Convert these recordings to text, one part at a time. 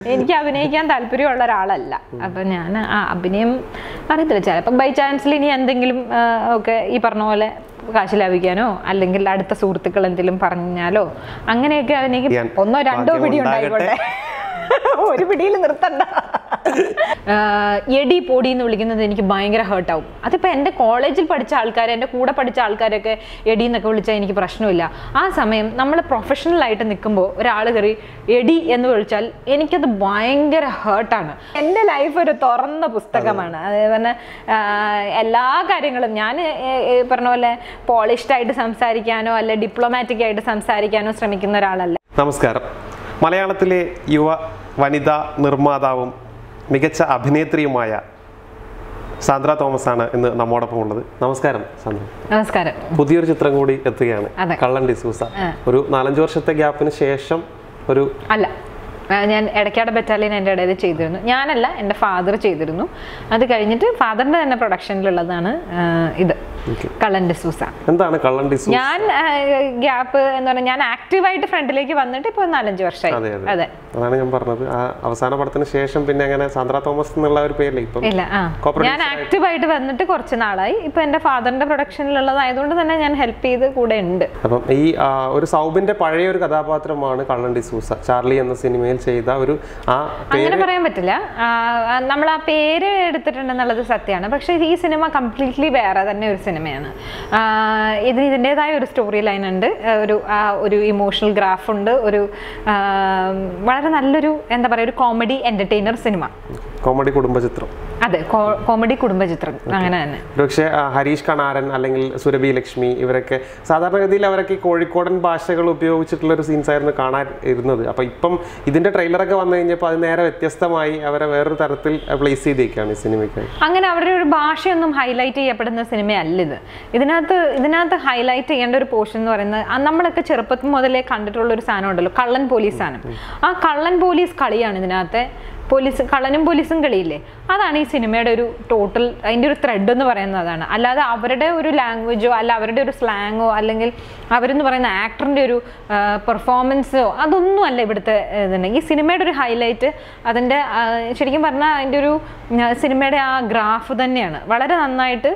എനിക്ക് അഭിനയിക്കാൻ താല്പര്യമുള്ള ഒരാളല്ല അപ്പൊ ഞാൻ ആ അഭിനയം അറിയത്തില്ല ചിലപ്പോൾ ബൈ ചാൻസിൽ ഇനി എന്തെങ്കിലും ആ, ഒക്കെ ഈ പറഞ്ഞ പോലെ കാശ് ലാഭിക്കാനോ അല്ലെങ്കിൽ അടുത്ത സുഹൃത്തുക്കൾ എന്തെങ്കിലും പറഞ്ഞാലോ അങ്ങനെയൊക്കെ അഭിനയിക്കും ഞാൻ ഒന്നോ രണ്ടോ ഭാഗ്യം പിടി ഉണ്ടാകട്ടെ. ഉണ്ടായിക്കോട്ടെ ഒരു പിടിയിൽ നിർത്തണ്ട ആ, എടി പൊടി എന്ന് വിളിക്കുന്നത് എനിക്ക് ഭയങ്കര ഹേർട്ടാവും അതിപ്പോൾ എൻ്റെ കോളേജിൽ പഠിച്ച ആൾക്കാർ എൻ്റെ കൂടെ പഠിച്ച ആൾക്കാരൊക്കെ എടി എന്നൊക്കെ വിളിച്ചാൽ എനിക്ക് പ്രശ്നമില്ല ആ സമയം നമ്മൾ പ്രൊഫഷണൽ ആയിട്ട് നിൽക്കുമ്പോൾ ഒരാൾ കയറി എടി എന്ന് വിളിച്ചാൽ എനിക്കത് ഭയങ്കര ഹേർട്ടാണ് എൻ്റെ ലൈഫ് ഒരു തുറന്ന പുസ്തകമാണ് അതേപോലെ ആ, എല്ലാ കാര്യങ്ങളും ഞാൻ പറഞ്ഞ പോലെ പോളിഷ്ഡ് ആയിട്ട് സംസാരിക്കാനോ അല്ലെ ഡിപ്ലോമാറ്റിക് ആയിട്ട് സംസാരിക്കാനോ ശ്രമിക്കുന്ന ഒരാളല്ല നമസ്കാരം മലയാളത്തിലെ യുവ വനിതാ നിർമ്മാതാവും മികച്ച അഭിനേത്രിയുമായ സാന്ദ്ര തോമസ് ആണ് ഇന്ന് നമ്മോടൊപ്പം ഉള്ളത് നമസ്കാരം സാന്ദ്ര നമസ്കാരം പുതിയൊരു ചിത്രം കൂടി എത്തുകയാണ് അതെ. കള്ളൻ ഡിസൂസ ആ. ഒരു നാലഞ്ച് വർഷത്തെ ഗ്യാപ്പിന് ശേഷം ഒരു അല്ല ആ, ഞാൻ ഇടയ്ക്കാട് ബറ്റാലിയൻ എൻ്റെ ഇടയിൽ ചെയ്തിരുന്നു ഞാനല്ല എൻ്റെ ഫാദർ ചെയ്തിരുന്നു അത് കഴിഞ്ഞിട്ട് ഫാദറിൻ്റെ തന്നെ പ്രൊഡക്ഷനിലുള്ളതാണ് ആ, ഇത് Okay. കള്ളൻ ഡിസൂസ എന്താണ് കള്ളൻ ഡിസൂസ ഞാൻ ഗ്യാപ്പ് എന്ന് പറഞ്ഞാൽ ഞാൻ ആക്റ്റീവായിട്ട് ഫ്രണ്ടിലേക്ക് വന്നിട്ട് ഇപ്പോൾ നാലഞ്ച് വർഷമായി അതെ അതെ അതെ അതാണ് ഞാൻ പറഞ്ഞത് ആ അവസാന പടത്തിന് ശേഷം പിന്നെ അങ്ങനെ സാന്ദ്ര തോമസ് എന്നുള്ള ഒരു പേരില്ല ഇപ്പം ഇല്ല ആ Co-producer ഞാൻ ആക്റ്റീവായിട്ട് വന്നിട്ട് കുറച്ച് നാളായി ഇപ്പൊ എൻ്റെ ഫാദറിന്റെ പ്രൊഡക്ഷനിലുള്ളതായതുകൊണ്ട് തന്നെ ഞാൻ ഹെൽപ്പ് ചെയ്ത് കൂടെ ഉണ്ട് അപ്പം ഈ ആ, ഒരു സൗബിന്റെ പഴയ ഒരു കഥാപാത്രമാണ് കള്ളൻ ഡിസൂസ ചാർലി എന്ന സിനിമയിൽ ചെയ്ത ഒരു ആ അങ്ങനെ പറയാൻ പറ്റില്ല നമ്മൾ ആ പേര് എടുത്തിട്ടുണ്ടെന്നുള്ളത് സത്യമാണ് പക്ഷേ ഈ സിനിമ കംപ്ലീറ്റ്ലി വേറെ തന്നെ ഒരു സിനിമയാണ് ആ, ഇതിന് ഇതിൻ്റെതായ ഒരു സ്റ്റോറി ലൈൻ ഉണ്ട് ആ, ഒരു ആ, ഒരു ഇമോഷണൽ ഗ്രാഫ് ഉണ്ട് ഒരു ആ, വളരെ നല്ലൊരു എന്താ പറയുക ഒരു കോമഡി എന്റർടൈനർ സിനിമ കോമഡി കുടുംബചിത്രം അതെ കോമഡി കുടുംബചിത്രം അങ്ങനെ തന്നെ പക്ഷേ ഹരീഷ് കണാരൻ അല്ലെങ്കിൽ സുരഭി ലക്ഷ്മി ഇവരൊക്കെ സാധാരണഗതിയിൽ അവരൊക്കെ ഈ കോഴിക്കോടൻ ഭാഷകൾ ഉപയോഗിച്ചിട്ടുള്ള ഒരു സീൻസ് ആയിരുന്നു കാണാൻ ഇരുന്നത് അപ്പോൾ ഇപ്പം ഇതിന്റെ ട്രെയിലറൊക്കെ വന്നു കഴിഞ്ഞപ്പോൾ അത് നേരെ വ്യത്യസ്തമായി അവരെ വേറൊരു തരത്തിൽ പ്ലേസ് ചെയ്തേക്കാണ് ഈ സിനിമയ്ക്ക് അങ്ങനെ അവരുടെ ഒരു ഭാഷയൊന്നും ഹൈലൈറ്റ് ചെയ്യപ്പെടുന്ന സിനിമയല്ല ഇത് ഇതിനകത്ത് ഇതിനകത്ത് ഹൈലൈറ്റ് ചെയ്യേണ്ട ഒരു പോർഷൻ എന്ന് പറയുന്നത് ആ നമ്മളൊക്കെ ചെറുപ്പത്തിൽ മുതലേ കണ്ടിട്ടുള്ള ഒരു സാധനം ഉണ്ടല്ലോ കള്ളൻ പോലീസാണ് ആ കള്ളൻ പോലീസ് കളിയാണ് ഇതിനകത്തെ പോലീസ് കള്ളനും പോലീസും കളിയില്ലേ അതാണ് ഈ സിനിമയുടെ ഒരു ടോട്ടൽ അതിൻ്റെ ഒരു ത്രെഡ് എന്ന് പറയുന്നത് അതാണ് അല്ലാതെ അവരുടെ ഒരു ലാംഗ്വേജോ അല്ല അവരുടെ ഒരു സ്ലാങ്ങോ അല്ലെങ്കിൽ അവരെന്ന് പറയുന്ന ആക്ടറിൻ്റെ ഒരു പെർഫോമൻസോ അതൊന്നും അല്ല ഇവിടുത്തെ ഇതുണ്ട് ഈ സിനിമയുടെ ഒരു ഹൈലൈറ്റ് അതിൻ്റെ ആ, ശരിക്കും പറഞ്ഞാൽ അതിൻ്റെ ഒരു ഉം, സിനിമയുടെ ആ ഗ്രാഫ് തന്നെയാണ് വളരെ നന്നായിട്ട്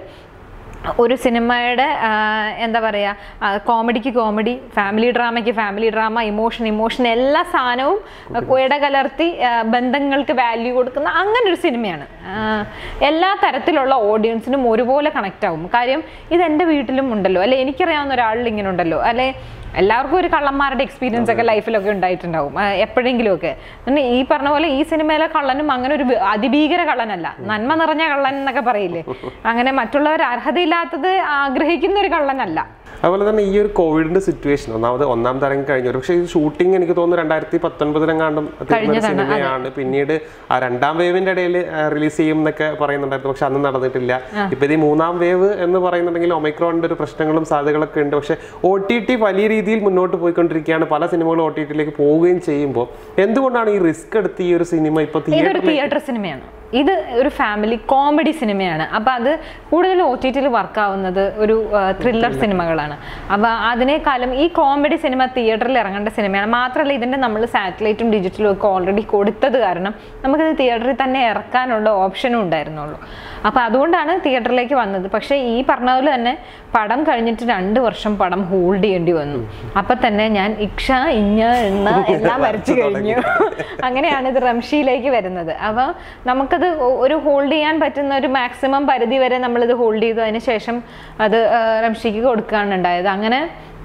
ഒരു സിനിമയുടെ ആ, എന്താ പറയുക കോമഡിക്ക് കോമഡി ഫാമിലി ഡ്രാമയ്ക്ക് ഫാമിലി ഡ്രാമ ഇമോഷൻ ഇമോഷൻ എല്ലാ സാധനവും ഇടകലർത്തി ആ, ബന്ധങ്ങൾക്ക് വാല്യൂ കൊടുക്കുന്ന അങ്ങനെ ഒരു സിനിമയാണ് ആ, എല്ലാ തരത്തിലുള്ള ഓഡിയൻസിനും ഒരുപോലെ കണക്റ്റ് ആവും കാര്യം ഇത് എൻ്റെ വീട്ടിലും ഉണ്ടല്ലോ അല്ലെ എനിക്കറിയാവുന്ന ഒരാളിൽ ഇങ്ങനെ ഉണ്ടല്ലോ അല്ലെ എല്ലാവർക്കും ഒരു കള്ളന്മാരുടെ എക്സ്പീരിയൻസ് ഒക്കെ ലൈഫിലൊക്കെ ഉണ്ടായിട്ടുണ്ടാവും ആ, എപ്പോഴെങ്കിലുമൊക്കെ പിന്നെ ഈ പറഞ്ഞ പോലെ ഈ സിനിമയിലെ കള്ളനും അങ്ങനെ ഒരു വി- അതിഭീകര കള്ളനല്ല നന്മ നിറഞ്ഞ കള്ളൻ എന്നൊക്കെ പറയില്ലേ അങ്ങനെ മറ്റുള്ളവർ അർഹതയില്ലാത്തത് ആഗ്രഹിക്കുന്ന ഒരു കള്ളനല്ല അതുപോലെ തന്നെ ഈ ഒരു കോവിഡിന്റെ സിറ്റുവേഷൻ ഒന്നാമത് ഒന്നാം തരം കഴിഞ്ഞു പക്ഷേ ഈ ഷൂട്ടിംഗ് എനിക്ക് തോന്നുന്നു രണ്ടായിരത്തി പത്തൊൻപതിലെങ്ങാണ്ടും തീർന്ന ഒരു സിനിമയാണ് പിന്നീട് ആ രണ്ടാം വേവിന്റെ ഇടയിൽ റിലീസ് ചെയ്യും എന്നൊക്കെ പറയുന്നുണ്ടായിരുന്നു പക്ഷെ അന്ന് നടന്നിട്ടില്ല ഇപ്പൊ ഇത് ഈ മൂന്നാം വേവ് എന്ന് പറയുന്നുണ്ടെങ്കിൽ ഒമൈക്രോണിന്റെ ഒരു പ്രശ്നങ്ങളും സാധ്യതകളൊക്കെ ഉണ്ട് പക്ഷെ ഒ ടി ടി വലിയ രീതിയിൽ മുന്നോട്ട് പോയിക്കൊണ്ടിരിക്കുകയാണ് പല സിനിമകളും ഒ ടി ടിയിലേക്ക് പോവുകയും ചെയ്യുമ്പോൾ എന്തുകൊണ്ടാണ് ഈ റിസ്ക് എടുത്ത് ഈ ഒരു സിനിമ ഇപ്പൊ ഇതൊരു തിയേറ്ററിൽ തിയേറ്റർ സിനിമയാണ് ഇത് ഒരു ഫാമിലി കോമഡി സിനിമയാണ് അപ്പോൾ അത് കൂടുതൽ ഒ ടി ടിയിൽ വർക്കാവുന്നത് ഒരു ത്രില്ലർ സിനിമകളാണ് അപ്പോൾ അതിനേക്കാളും ഈ കോമഡി സിനിമ തിയേറ്ററിൽ ഇറങ്ങേണ്ട സിനിമയാണ് മാത്രമല്ല ഇതിൻ്റെ നമ്മൾ സാറ്റലൈറ്റും ഡിജിറ്റലും ഒക്കെ ഓൾറെഡി കൊടുത്തത് കാരണം നമുക്കിത് തിയേറ്ററിൽ തന്നെ ഇറക്കാനുള്ള ഓപ്ഷനും ഉണ്ടായിരുന്നുള്ളൂ അപ്പോൾ അതുകൊണ്ടാണ് തിയേറ്ററിലേക്ക് വന്നത് പക്ഷേ ഈ പറഞ്ഞ പോലെ തന്നെ പടം കഴിഞ്ഞിട്ട് രണ്ട് വർഷം പടം ഹോൾഡ് ചെയ്യേണ്ടി വന്നു അപ്പം തന്നെ ഞാൻ ഇക്ഷ ഇഞ്ഞ എണ്ണ എല്ലാം വരച്ചു കഴിഞ്ഞു അങ്ങനെയാണ് ഇത് റംഷിയിലേക്ക് വരുന്നത് അപ്പോൾ നമുക്കത് ഒ- ഒരു ഹോൾഡ് ചെയ്യാൻ പറ്റുന്ന ഒരു മാക്സിമം പരിധി വരെ നമ്മളിത് ഹോൾഡ് ചെയ്തു അതിന് ശേഷം അത് ആ, റംഷിക്ക് കൊടുക്കുകയാണ് ഉണ്ടായത് അങ്ങനെ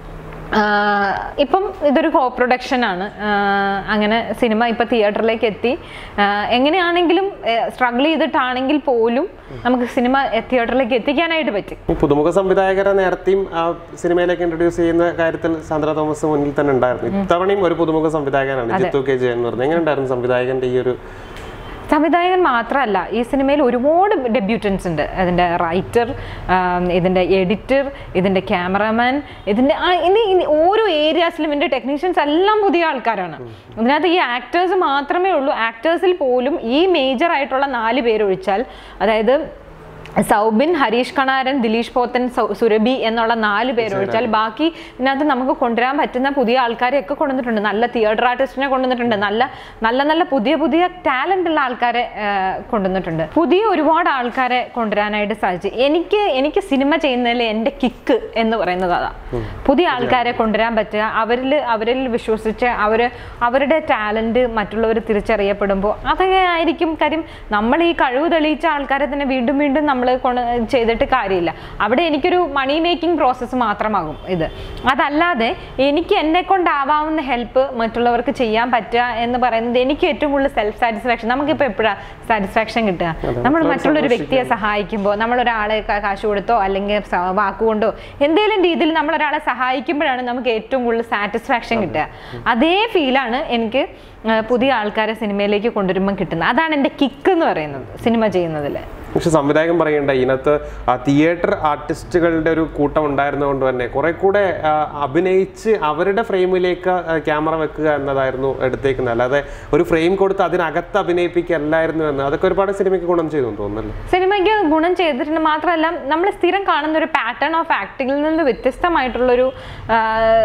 ആ, ഇപ്പം ഇതൊരു കോ പ്രൊഡക്ഷൻ ആണ് ആ, അങ്ങനെ സിനിമ ഇപ്പം തിയേറ്ററിലേക്ക് എത്തി ആ, എങ്ങനെയാണെങ്കിലും സ്ട്രഗിൾ ചെയ്തിട്ടാണെങ്കിൽ പോലും നമുക്ക് സിനിമ തിയേറ്ററിലേക്ക് എത്തിക്കാനായിട്ട് പറ്റി ഈ പുതുമുഖ സംവിധായകരെ നേരത്തെയും ആ സിനിമയിലേക്ക് ഇൻട്രൊഡ്യൂസ് ചെയ്യുന്ന കാര്യത്തിൽ സാന്ദ്ര തോമസ് മുന്നിൽ തന്നെ ഉണ്ടായിരുന്നു ഇത്തവണയും ഒരു പുതുമുഖ സംവിധായകനാണ് ജിത്തു കെ ജയൻ എന്ന് പറഞ്ഞത് എങ്ങനെ ഉണ്ടായിരുന്നു സംവിധായകന്റെ ഈ ഒരു സംവിധായകൻ മാത്രമല്ല ഈ സിനിമയിൽ ഒരുപാട് ഡെബ്യൂട്ടൻസ് ഉണ്ട് അതിൻ്റെ റൈറ്റർ ഇതിൻ്റെ എഡിറ്റർ ഇതിൻ്റെ ക്യാമറമാൻ ഇതിൻ്റെ ആ, ഇനി ഇനി ഓരോ ഏരിയാസിലും ഇതിൻ്റെ ടെക്നീഷ്യൻസ് എല്ലാം പുതിയ ആൾക്കാരാണ് ഇതിനകത്ത് ഈ ആക്ടേഴ്സ് മാത്രമേ ഉള്ളൂ ആക്ടേഴ്സിൽ പോലും ഈ മേജർ ആയിട്ടുള്ള നാല് പേരൊഴിച്ചാൽ അതായത് സൗബിൻ ഹരീഷ് കണാരൻ ദിലീഷ് പോത്തൻ സൗ- സുരഭി എന്നുള്ള നാല് പേര് ഒഴിച്ചാൽ ബാക്കി ഇതിനകത്ത് നമുക്ക് കൊണ്ടുവരാൻ പറ്റുന്ന പുതിയ ആൾക്കാരെയൊക്കെ കൊണ്ടുവന്നിട്ടുണ്ട് നല്ല തിയേറ്റർ ആർട്ടിസ്റ്റിനെ കൊണ്ടുവന്നിട്ടുണ്ട് നല്ല നല്ല നല്ല പുതിയ പുതിയ ടാലന്റ് ഉള്ള ആൾക്കാരെ ആ, കൊണ്ടുവന്നിട്ടുണ്ട് പുതിയ ഒരുപാട് ആൾക്കാരെ കൊണ്ടുവരാനായിട്ട് സാധിച്ചു എനിക്ക് എനിക്ക് സിനിമ ചെയ്യുന്നതിൽ എൻ്റെ കിക്ക് എന്ന് പറയുന്നത് അതാ പുതിയ ആൾക്കാരെ കൊണ്ടുവരാൻ പറ്റുക അവരിൽ അവരിൽ വിശ്വസിച്ച് അവർ അവരുടെ ടാലന്റ് മറ്റുള്ളവർ തിരിച്ചറിയപ്പെടുമ്പോൾ അതൊക്കെ ആയിരിക്കും കാര്യം നമ്മൾ ഈ കഴിവ് തെളിയിച്ച ആൾക്കാരെ തന്നെ വീണ്ടും വീണ്ടും നമ്മൾ കൊണ്ട് ചെയ്തിട്ട് കാര്യമില്ല അവിടെ എനിക്കൊരു മണി മേക്കിംഗ് പ്രോസസ്സ് മാത്രമാകും ഇത് അതല്ലാതെ എനിക്ക് എന്നെ കൊണ്ടാവാവുന്ന ഹെൽപ്പ് മറ്റുള്ളവർക്ക് ചെയ്യാൻ പറ്റുക എന്ന് പറയുന്നത് എനിക്ക് ഏറ്റവും കൂടുതൽ സെൽഫ് സാറ്റിസ്ഫാക്ഷൻ നമുക്കിപ്പോൾ എപ്പോഴാണ് സാറ്റിസ്ഫാക്ഷൻ കിട്ടുക നമ്മൾ മറ്റുള്ളൊരു വ്യക്തിയെ സഹായിക്കുമ്പോൾ നമ്മൾ ഒരാളെ ക- കാശ് കൊടുത്തോ അല്ലെങ്കിൽ സ- വാക്കുകൊണ്ടോ എന്തെങ്കിലും രീതിയിൽ നമ്മൾ ഒരാളെ സഹായിക്കുമ്പോഴാണ് നമുക്ക് ഏറ്റവും കൂടുതൽ സാറ്റിസ്ഫാക്ഷൻ കിട്ടുക അതേ ഫീലാണ് എനിക്ക് ആ, പുതിയ ആൾക്കാരെ സിനിമയിലേക്ക് കൊണ്ടുവരുമ്പോൾ കിട്ടുന്നത് അതാണ് എൻ്റെ കിക്ക് എന്ന് പറയുന്നത് സിനിമ ചെയ്യുന്നതിൽ പക്ഷെ സംവിധായകൻ പറയണ്ട ഇതിനകത്ത് തിയേറ്റർ ആർട്ടിസ്റ്റുകളുടെ ഒരു കൂട്ടം ഉണ്ടായിരുന്നതുകൊണ്ട് തന്നെ കുറെ കൂടെ ആ, അഭിനയിച്ച് അവരുടെ ഫ്രെയിമിലേക്ക് ക്യാമറ വെക്കുക എന്നതായിരുന്നു എടുത്തേക്കുന്നത് അല്ലാതെ ഒരു ഫ്രെയിം കൊടുത്ത് അതിനകത്ത് അഭിനയിപ്പിക്കല്ലായിരുന്നു എന്ന് അതൊക്കെ ഒരുപാട് സിനിമയ്ക്ക് ഗുണം ചെയ്തു എന്ന് തോന്നുന്നല്ലേ സിനിമയ്ക്ക് ഗുണം ചെയ്തിട്ടുണ്ട് മാത്രമല്ല നമ്മൾ സ്ഥിരം കാണുന്ന ഒരു പാറ്റേൺ ഓഫ് ആക്ടിങ്ങിൽ നിന്ന് വ്യത്യസ്തമായിട്ടുള്ളൊരു ആ,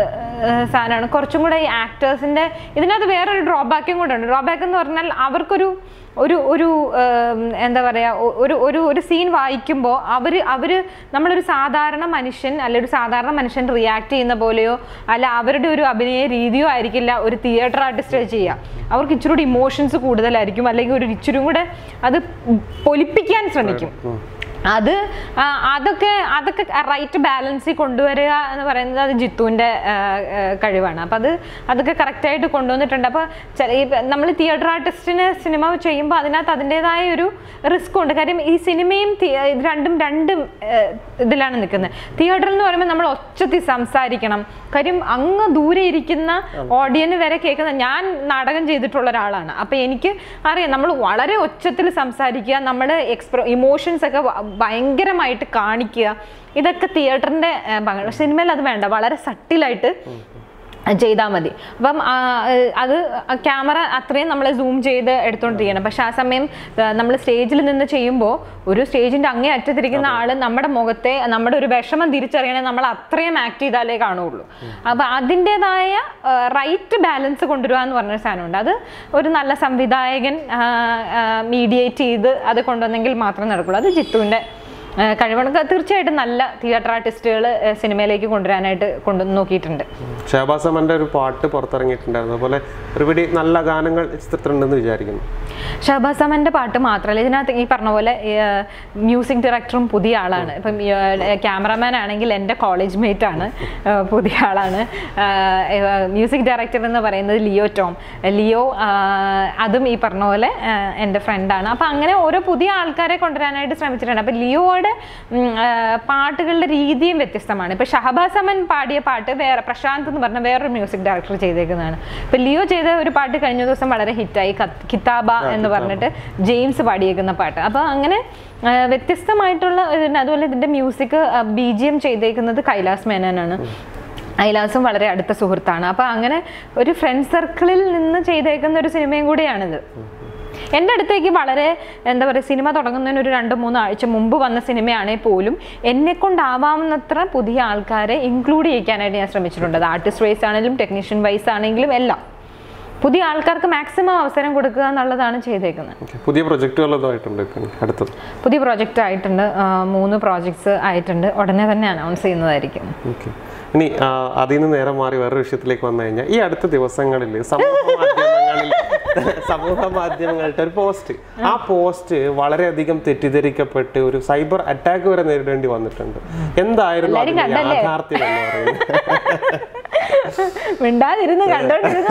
ആ, സാധനമാണ് കുറച്ചും കൂടെ ഈ ആക്ടേഴ്സിൻ്റെ ഇതിനകത്ത് വേറൊരു ഡ്രോബാക്കും കൂടെ ഉണ്ട് ഡ്രോബാക്ക് എന്ന് പറഞ്ഞാൽ അവർക്കൊരു ഒരു ഒരു ആം, എന്താ പറയുക ഒരു ഒരു ഒരു സീൻ വായിക്കുമ്പോൾ അവർ അവർ നമ്മളൊരു സാധാരണ മനുഷ്യൻ അല്ലെ ഒരു സാധാരണ മനുഷ്യൻ റിയാക്ട് ചെയ്യുന്ന പോലെയോ അല്ല അവരുടെ ഒരു അഭിനയ രീതിയോ ആയിരിക്കില്ല ഒരു തിയേറ്റർ ആർട്ടിസ്റ്റ് ചെയ്യുക അവർക്ക് ഇച്ചിരി കൂടി ഇമോഷൻസ് കൂടുതലായിരിക്കും അല്ലെങ്കിൽ ഒരു ഇച്ചിരി കൂടെ അത് പൊലിപ്പിക്കാൻ ശ്രമിക്കും അത് ആ, അതൊക്കെ അതൊക്കെ റൈറ്റ് ബാലൻസിൽ കൊണ്ടുവരിക എന്ന് പറയുന്നത് അത് ജിത്തുവിൻ്റെ കഴിവാണ് അപ്പം അത് അതൊക്കെ കറക്റ്റായിട്ട് കൊണ്ടുവന്നിട്ടുണ്ട് അപ്പോൾ നമ്മൾ തിയേറ്റർ ആർട്ടിസ്റ്റിന് സിനിമ ചെയ്യുമ്പോൾ അതിനകത്ത് അതിൻ്റെതായ ഒരു റിസ്ക് ഉണ്ട് കാര്യം ഈ സിനിമയും തി- ഇത് രണ്ടും രണ്ടും ആ, ഇതിലാണ് നിൽക്കുന്നത് തിയേറ്ററിൽ എന്ന് പറയുമ്പോൾ നമ്മൾ ഒച്ചത്തിൽ സംസാരിക്കണം കാര്യം അങ്ങ് ദൂരെ ഇരിക്കുന്ന ഓഡിയന് വരെ കേൾക്കുന്ന ഞാൻ നാടകം ചെയ്തിട്ടുള്ള ഒരാളാണ് അപ്പം എനിക്ക് അറിയാം നമ്മൾ വളരെ ഒച്ചത്തിൽ സംസാരിക്കുക നമ്മുടെ എക്സ്പ്രോ ഇമോഷൻസ് ഒക്കെ വ- ഭയങ്കരമായിട്ട് കാണിക്കുക ഇതൊക്കെ തിയേറ്ററിൻ്റെ ഭാഗമാണ് സിനിമയിൽ അത് വേണ്ട വളരെ സട്ടിലായിട്ട് ചെയ്താൽ മതി അപ്പം ആ, ഏഹ്, അത് ക്യാമറ അത്രയും നമ്മൾ സൂം ചെയ്ത് എടുത്തോണ്ടിരിക്കണം പക്ഷെ ആ സമയം നമ്മൾ സ്റ്റേജിൽ നിന്ന് ചെയ്യുമ്പോൾ ഒരു സ്റ്റേജിന്റെ അങ്ങേ അറ്റത്തിരിക്കുന്ന ആള് നമ്മുടെ മുഖത്തെ നമ്മുടെ ഒരു വിഷമം തിരിച്ചറിയണേ നമ്മൾ അത്രയും ആക്ട് ചെയ്താലേ കാണുള്ളൂ അപ്പൊ അതിൻ്റെതായ റൈറ്റ് ബാലൻസ് കൊണ്ടുവരിക എന്ന് പറഞ്ഞൊരു സാധനമുണ്ട് അത് ഒരു നല്ല സംവിധായകൻ മീഡിയേറ്റ് ചെയ്ത് അത് കൊണ്ടുവന്നെങ്കിൽ മാത്രമേ നടക്കുള്ളൂ അത് ജിത്തുവിൻ്റെ ഏഹ് കഴിവാണ് തീർച്ചയായിട്ടും നല്ല തിയേറ്റർ ആർട്ടിസ്റ്റുകൾ സിനിമയിലേക്ക് കൊണ്ടുവരാനായിട്ട് കൊണ്ടു നോക്കിയിട്ടുണ്ട് ഷഹബാസ് അമന്റെ ഒരു പാട്ട് പുറത്തിറങ്ങിയിട്ടുണ്ടായിരുന്നു അതുപോലെ ഒരുപിടി നല്ല ഗാനങ്ങൾ ചിത്രത്തിലുണ്ടെന്ന് വിചാരിക്കുന്നു ഷഹബാസ് അമൻ്റെ പാട്ട് മാത്രമല്ല ഇതിനകത്ത് ഈ പറഞ്ഞ പോലെ മ്യൂസിക് ഡയറക്ടറും പുതിയ ആളാണ് ഇപ്പം ക്യാമറമാൻ ആണെങ്കിൽ എൻ്റെ കോളേജ് മേറ്റ് ആണ് ഏഹ് പുതിയ ആളാണ് മ്യൂസിക് ഡയറക്ടർ എന്ന് പറയുന്നത് ലിയോ ടോം ലിയോ ആഹ് അതും ഈ പറഞ്ഞ പോലെ ആഹ് എൻ്റെ ഫ്രണ്ടാണ് അപ്പം അങ്ങനെ ഓരോ പുതിയ ആൾക്കാരെ കൊണ്ടുവരാനായിട്ട് ശ്രമിച്ചിട്ടുണ്ട് അപ്പം ലിയോയുടെ ഉം, ആഹ് പാട്ടുകളുടെ രീതിയും വ്യത്യസ്തമാണ് ഇപ്പം ഷഹബാസ് അമൻ പാടിയ പാട്ട് വേറെ പ്രശാന്ത് എന്ന് പറഞ്ഞ വേറൊരു മ്യൂസിക് ഡയറക്ടർ ചെയ്തേക്കുന്നതാണ് ഇപ്പം ലിയോ ചെയ്ത ഒരു പാട്ട് കഴിഞ്ഞ ദിവസം വളരെ ഹിറ്റായി കിതാബ എന്ന് പറഞ്ഞിട്ട് ജെയിംസ് പാടിയേക്കുന്ന പാട്ട് അപ്പോൾ അങ്ങനെ ആ, വ്യത്യസ്തമായിട്ടുള്ള ഇതുണ്ട് അതുപോലെ ഇതിൻ്റെ മ്യൂസിക് ബി ജി എം ചെയ്തേക്കുന്നത് കൈലാസ് മേനോനാണ് കൈലാസും വളരെ അടുത്ത സുഹൃത്താണ് അപ്പോൾ അങ്ങനെ ഒരു ഫ്രണ്ട് സർക്കിളിൽ നിന്ന് ചെയ്തേക്കുന്ന ഒരു സിനിമയും കൂടിയാണിത് എൻ്റെ അടുത്തേക്ക് വളരെ എന്താ പറയുക സിനിമ തുടങ്ങുന്നതിന് ഒരു രണ്ട് മൂന്ന് ആഴ്ച മുമ്പ് വന്ന സിനിമയാണെങ്കിൽ പോലും എന്നെ കൊണ്ടാവാവുന്നത്ര പുതിയ ആൾക്കാരെ ഇൻക്ലൂഡ് ചെയ്യിക്കാനായിട്ട് ഞാൻ ശ്രമിച്ചിട്ടുണ്ട് അത് ആർട്ടിസ്റ്റ് വൈസ് ആണെങ്കിലും ടെക്നീഷ്യൻ വൈസ് ആണെങ്കിലും എല്ലാം പുതിയ ആൾക്കാർക്ക് മാക്സിമം അവസരം കൊടുക്കുക എന്നുള്ളതാണ് ചെയ്തേക്കുന്നത് Okay. പുതിയ പ്രൊജക്റ്റുകളതുമായിട്ടുണ്ട് ഇപ്പം അടുത്തത് പുതിയ പ്രോജക്റ്റ് ആയിട്ടുണ്ട് ആ, മൂന്ന് പ്രോജക്ട്സ് ആയിട്ടുണ്ട് ഉടനെ തന്നെ അനൗൺസ് ചെയ്യുന്നതായിരിക്കും ഓക്കെ ഇനി ആ, അതിൽ നിന്ന് നേരെ മാറി വേറൊരു വിഷയത്തിലേക്ക് വന്നു കഴിഞ്ഞാൽ ഈ അടുത്ത ദിവസങ്ങളിൽ സമൂഹ മാധ്യമങ്ങളിൽ സമൂഹ മാധ്യമങ്ങളുടെ ഒരു പോസ്റ്റ് ആ പോസ്റ്റ് വളരെയധികം തെറ്റിദ്ധരിക്കപ്പെട്ട് ഒരു സൈബർ അറ്റാക്ക് വരെ നേരിടേണ്ടി വന്നിട്ടുണ്ട് എന്തായിരുന്നു എല്ലാരും അതിന്റെ കണ്ടല്ലേ? യാഥാർത്ഥ്യം എന്ന് പറയുന്നത് മിണ്ടാതിരുന്ന് കണ്ടോണ്ടിരുന്ന്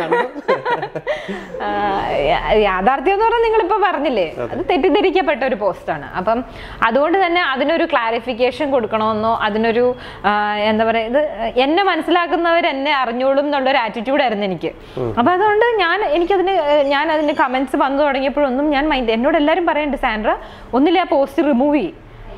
ആ, യാ- യാഥാർത്ഥ്യം എന്ന് പറഞ്ഞാൽ നിങ്ങളിപ്പോ പറഞ്ഞില്ലേ അത് തെറ്റിദ്ധരിക്കപ്പെട്ട ഒരു പോസ്റ്റാണ് അപ്പം അതുകൊണ്ട് തന്നെ അതിനൊരു ക്ലാരിഫിക്കേഷൻ കൊടുക്കണമെന്നോ അതിനൊരു ആ, എന്താ പറയാ ഇത് എന്നെ മനസ്സിലാക്കുന്നവർ എന്നെ അറിഞ്ഞോളും എന്നുള്ളൊരു ആറ്റിറ്റ്യൂഡ് ആയിരുന്നു എനിക്ക് അപ്പൊ അതുകൊണ്ട് ഞാൻ എനിക്കതിന് ഏഹ്, ഞാൻ അതിന് കമന്റ്സ് വന്നു തുടങ്ങിയപ്പോഴൊന്നും ഞാൻ മൈൻഡ് എന്നോട് എല്ലാവരും പറയുന്നുണ്ട് സാൻഡ്ര ഒന്നില്ല ആ പോസ്റ്റ് റിമൂവ് ചെയ്യും